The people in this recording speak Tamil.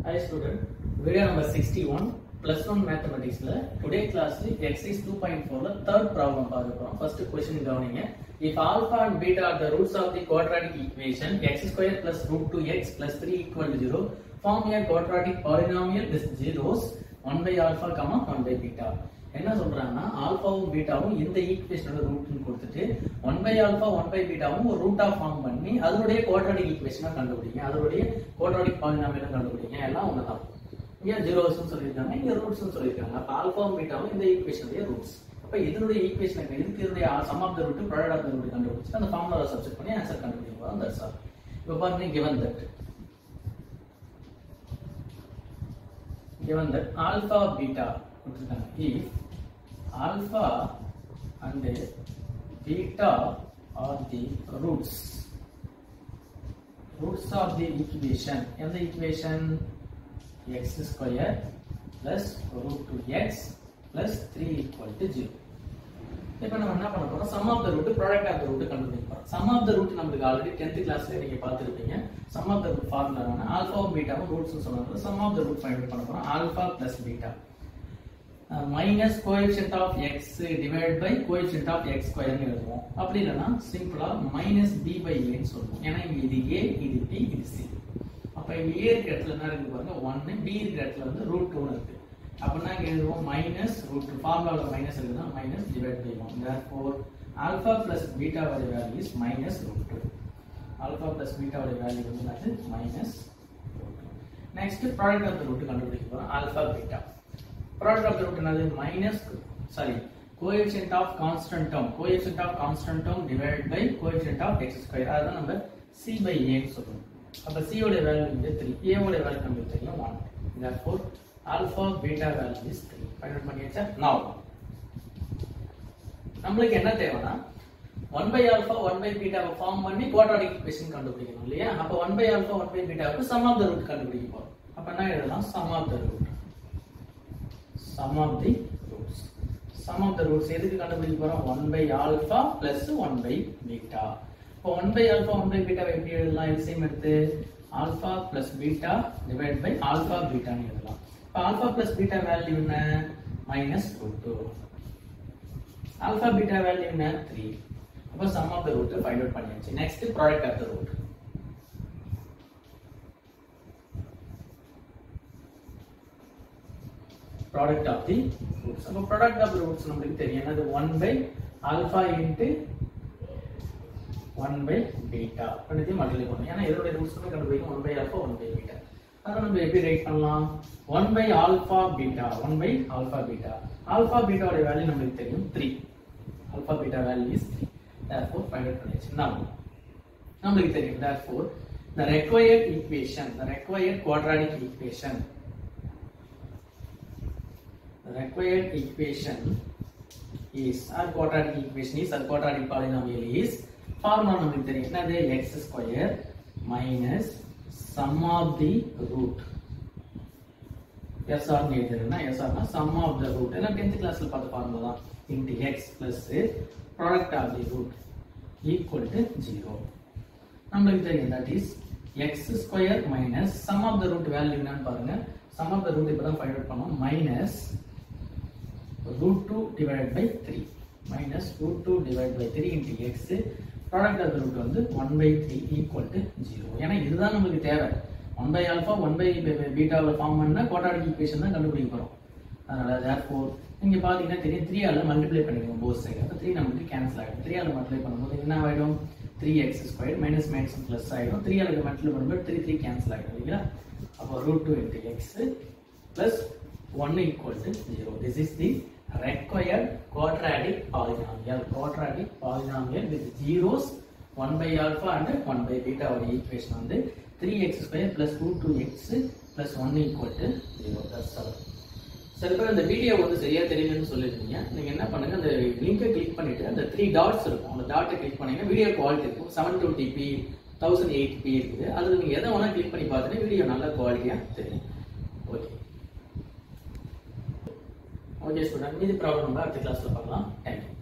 Hi student, video number 61 plus 1 mathematics ல today class ல exercise 2.4 ல third problem பார்க்க போறோம் first question கவனிங்க if alpha and beta are the roots of the quadratic equation x square plus root 2x plus 3 equal to 0 form a quadratic polynomial with zeros 1 by alpha comma 1 by beta என்ன சொல்றாங்கன்னா ஆல்பாவும் பீட்டாவும் இந்த ஈக்குவேஷனோட ரூட்னு கொடுத்துட்டு one by alpha one by பீட்டாவும் ஒரு ரூட்டா ஃபார்ம் பண்ணி அதனுடைய குவாட்ராடிக் ஈக்குவேஷனா கண்டுபிடிங்க அதனுடைய குவாட்ராடிக் பாலினாமியலும் கண்டுபிடிங்க எல்லாம் ஒண்ணுதான் இங்க ஜீரோஸ் சொல்லியிருக்காங்க இங்க ரூட்ஸ் சொல்லியிருக்காங்க அப்ப ஆல்பாவும் பீட்டாவும் இந்த ஈக்குவேஷனுடைய ரூட்ஸ் அப்ப இதனுடைய ஈக்குவேஷன் இதுக்கு இதனுடைய sum of the root product of the root கண்டுபிடிச்சு அந்த ஃபார்முலா சப்ஸ்டிட் பண்ணி ஆன்சர் கண்டுபிடிக்க போறோம் தட்ஸ் ஆல் இப்போ பாருங்க given that given that alpha beta கொடுத்திருக்காங்க if alpha and beta are the roots roots of the equation எந்த equation x square plus root 2x plus 3 equal to 0 இப்போ நம்ம என்ன பண்ண போறோம் sum of the root product of the root கண்டுபிடிக்க போறோம் சம் ஆஃப் த ரூட் நம்மளுக்கு ஆல்ரெடி 10th கிளாஸ்ல நீங்க பார்த்திருப்பீங்க sum of the root formula என்ன ஆல்பாவும் பீட்டாவும் ரூட்ஸ் சொன்னாங்க sum of the root find பண்ண போறோம் alpha plus beta minus coefficient of x divide by coefficient of x ஸ்கொயர்னு எழுதுவோம் அப்படி இல்லைன்னா சிம்பிளா மைனஸ் பி பை ஏன்னு சொல்லுவோம் ஏன்னா இங்க இது ஏ இது பி இது சி அப்ப இங்க ஏ இருக்கிற இடத்துல என்ன இருக்கு பாருங்க ஒன்னு பி இருக்கிற இடத்துல வந்து ரூட் டூன்னு இருக்கு அப்படின்னா இங்க எழுதுவோம் மைனஸ் ரூட் ஃபார்முலால மைனஸ் இருக்குன்னா minus divide by one therefore alpha plus பீட்டாவோட value is minus root two alpha plus பீட்டாவோட வேல்யூ வந்து என்னது minus next product of the root கண்டுபிடிக்க போறோம் alpha beta product of the root என்னது minus sorry coefficient of constant term coefficient of constant term divide by coefficient of x square அதான் நம்ம சி பை ஏன்னு சொல்றோம் அப்ப c ஓட வேல்யூ வந்து 3 a ஓட வேல்யூ நம்மளுக்கு தெரியும் 1 therefore alpha beta value is 3 find out பண்ணியாச்சா now நம்மளுக்கு என்ன தேவைன்னா 1 by alpha 1 by beta வை ஃபார்ம் பண்ணி குவாட்ராடிக் ஈக்குவேஷன் கண்டுபிடிக்கணும் இல்லையா அப்ப 1 by alpha 1 by beta வுக்கு sum of the root கண்டுபிடிக்க போறோம் அப்ப என்ன எழுதலாம் sum of the root sum of the roots sum of the roots எதுக்கு கண்டுபிடிக்க போறோம் 1 by alpha plus 1 by beta இப்போ 1 by alpha 1 by beta வை எப்படி எழுதலாம் எல்சிஎம் எடுத்து alpha plus beta divided by alpha beta னு எழுதலாம் இப்போ alpha plus beta வேல்யூ என்ன minus root 2 alpha beta value என்ன 3 அப்போ sum of the root find out பண்ணியாச்சு next product of the root product of the roots அப்போ ப்ராடக்ட் ஆஃப் தி ரூட்ஸ் நம்மளுக்கு தெரியும் என்னது 1 by alpha into 1 by beta ரெண்டுத்தையும் மல்டிப்ளை பண்ணணும் ஏன்னா இதோட ரூட்ஸ் கண்டுபிடிக்கும் 1 பை ஆல்ஃபா 1 பை பீட்டா அதை நம்ம எப்படி ரைட் பண்ணலாம் 1 by alpha beta 1 by alpha beta alpha பீட்டாவோட வேல்யூ நம்மளுக்கு தெரியும் 3 alpha beta value is 3 therefore find out பண்ணியாச்சு now நம்மளுக்கு தெரியும் therefore the required equation the required quadratic equation the required equation is or quadratic equation is or quadratic polynomial is formula நமக்கு தெரியும் என்னது x square minus sum of the root s r னு எழுதுறேன்னா s r னா sum of the root எல்லாம் 10th கிளாஸ்ல பார்த்த ஃபார்முலா தான் into x plus product of the root equal to 0 நம்மளுக்கு தெரியும் that is x square minus sum of the root value என்னன்னு பாருங்க sum of the root இப்பதான் find out பண்ணோம் minus root 2 divided by 3 minus root 2 divided by 3 into x product of the root வந்து 1 by 3 equal to 0 ஏன்னா இதுதான் நமக்கு தேவை 1 by alpha 1 by beta form பண்ணா quadratic equation தான் கண்டுபிடிக்க போறோம் அதனால therefore இங்க பாத்தீங்கன்னா தெரியும் 3 ஆல மல்டிப்ளை பண்ணிக்கணும் போத் சைடு அப்ப 3 நமக்கு கேன்சல் ஆயிடும் 3 ஆல மல்டிப்ளை பண்ணும்போது என்ன ஆயிடும் 3x square minus maths plus ஆயிடும் 3 ஆல மல்டிப்ளை பண்ணும்போது 3 3 கேன்சல் ஆயிடும் இல்லைங்களா அப்போ root 2 into x plus 1 equal to 0 this is the required quadratic polynomial quadratic polynomial with zeros 1 by alpha and 1 by beta ஓட equation வந்து 3x square plus root 2x plus 1 equal to 0 that's all சில பேர் அந்த வீடியோ வந்து சரியா தெரியலன்னு சொல்லிருக்கீங்க நீங்க என்ன பண்ணுங்க அந்த லிங்கை கிளிக் பண்ணிட்டு அந்த த்ரீ டாட்ஸ் இருக்கும் அந்த டாட்டை கிளிக் பண்ணீங்கன்னா வீடியோ குவாலிட்டி இருக்கும் seven twenty P thousand eight P இருக்குது அதுல நீங்க எதை வேணா கிளிக் பண்ணி பார்த்துட்டு வீடியோ நல்ல குவாலிட்டியா தெரியும் ஓகே ஓகே ஸ்டூடெண்ட் மீதி ப்ராப்ளம் நம்ம அடுத்த கிளாஸ்ல பார்க்கலாம் தேங்க்யூ